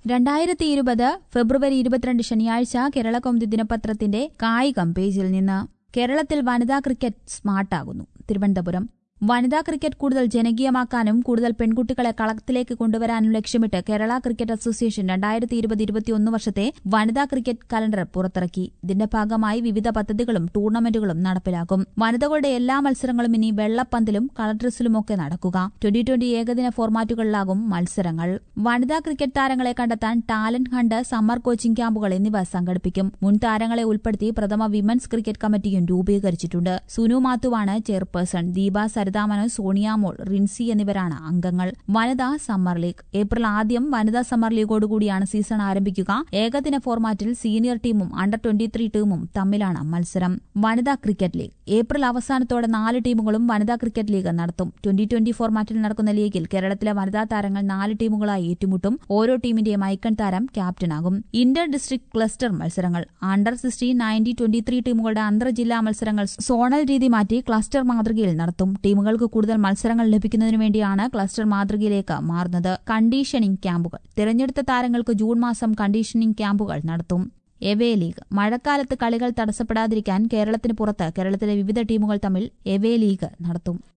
രണ്ടായിരത്തി ഇരുപത് ഫെബ്രുവരി ഇരുപത്തിരണ്ട് ശനിയാഴ്ച കേരളകൗമുദി ദിനപത്രത്തിന്റെ കായികം പേജിൽ നിന്ന് കേരളത്തിൽ വനിതാ ക്രിക്കറ്റ് സ്മാർട്ടാകുന്നു തിരുവനന്തപുരം വനിതാ ക്രിക്കറ്റ് കൂടുതൽ ജനകീയമാക്കാനും കൂടുതൽ പെൺകുട്ടികളെ കളത്തിലേക്ക് കൊണ്ടുവരാനും ലക്ഷ്യമിട്ട് കേരള ക്രിക്കറ്റ് അസോസിയേഷൻ രണ്ടായിരത്തി ഇരുപത് ഇരുപത്തിയൊന്ന് വർഷത്തെ വനിതാ ക്രിക്കറ്റ് കലണ്ടർ പുറത്തിറക്കി ഇതിന്റെ ഭാഗമായി വിവിധ പദ്ധതികളും ടൂർണമെന്റുകളും നടപ്പിലാക്കും വനിതകളുടെ എല്ലാ മത്സരങ്ങളും ഇനി വെള്ളപ്പന്തിലും കളർ ഡ്രസ്സിലുമൊക്കെ നടക്കുക ട്വന്റി ട്വന്റി ഏകദിന ഫോർമാറ്റുകളിലാകും മത്സരങ്ങൾ വനിതാ ക്രിക്കറ്റ് താരങ്ങളെ കണ്ടെത്താൻ ടാലന്റ് ഹണ്ട് സമ്മർ കോച്ചിംഗ് ക്യാമ്പുകൾ എന്നിവ സംഘടിപ്പിക്കും മുൻ താരങ്ങളെ ഉൾപ്പെടുത്തി പ്രഥമ വിമൻസ് ക്രിക്കറ്റ് കമ്മിറ്റിയും രൂപീകരിച്ചിട്ടുണ്ട് സുനു മാത്തുവാണ് ചെയർപേഴ്സൺ ദീപ സരിതാമനോ സോണിയാമോൾ റിൻസി എന്നിവരാണ് അംഗങ്ങൾ വനിതാ സമ്മർ ലീഗ് ഏപ്രിൽ ആദ്യം വനിതാ സമ്മർ ലീഗോടുകൂടിയാണ് സീസൺ ആരംഭിക്കുക ഏകദിന ഫോർമാറ്റിൽ സീനിയർ ടീമും അണ്ടർ ട്വന്റി ത്രീ ടീമും തമ്മിലാണ് മത്സരം വനിതാ ക്രിക്കറ്റ് ലീഗ് ഏപ്രിൽ അവസാനത്തോടെ നാല് ടീമുകളും വനിതാ ക്രിക്കറ്റ് ലീഗ് നടത്തും ട്വന്റി ട്വന്റി ഫോർമാറ്റിൽ നടക്കുന്ന ലീഗിൽ കേരളത്തിലെ വനിതാ താരങ്ങൾ നാല് ടീമുകളായി ഏറ്റുമുട്ടും ഓരോ ടീമിന്റെയും ഐക്കൺ താരം ക്യാപ്റ്റനാകും ഇന്റർ ഡിസ്ട്രിക്ട് ക്ലസ്റ്റർ മത്സരങ്ങൾ under sixteen nineteen twenty three ടീമുകളുടെ അന്തർജില്ലാ മത്സരങ്ങൾ സോണൽ രീതി മാറ്റി ക്ലസ്റ്റർ മാതൃകയിൽ നടത്തും ടീമുകൾക്ക് കൂടുതൽ മത്സരങ്ങൾ ലഭിക്കുന്നതിനു വേണ്ടിയാണ് ക്ലസ്റ്റർ മാതൃകയിലേക്ക് മാറുന്നത് കണ്ടീഷനിംഗ് ക്യാമ്പുകൾ തിരഞ്ഞെടുത്ത താരങ്ങൾക്ക് ജൂൺ മാസം കണ്ടീഷനിംഗ് ക്യാമ്പുകൾ നടത്തും എവേ ലീഗ് മഴക്കാലത്ത് കളികൾ തടസ്സപ്പെടാതിരിക്കാൻ കേരളത്തിന് പുറത്ത് കേരളത്തിലെ വിവിധ ടീമുകൾ തമ്മിൽ എവേ ലീഗ് നടത്തും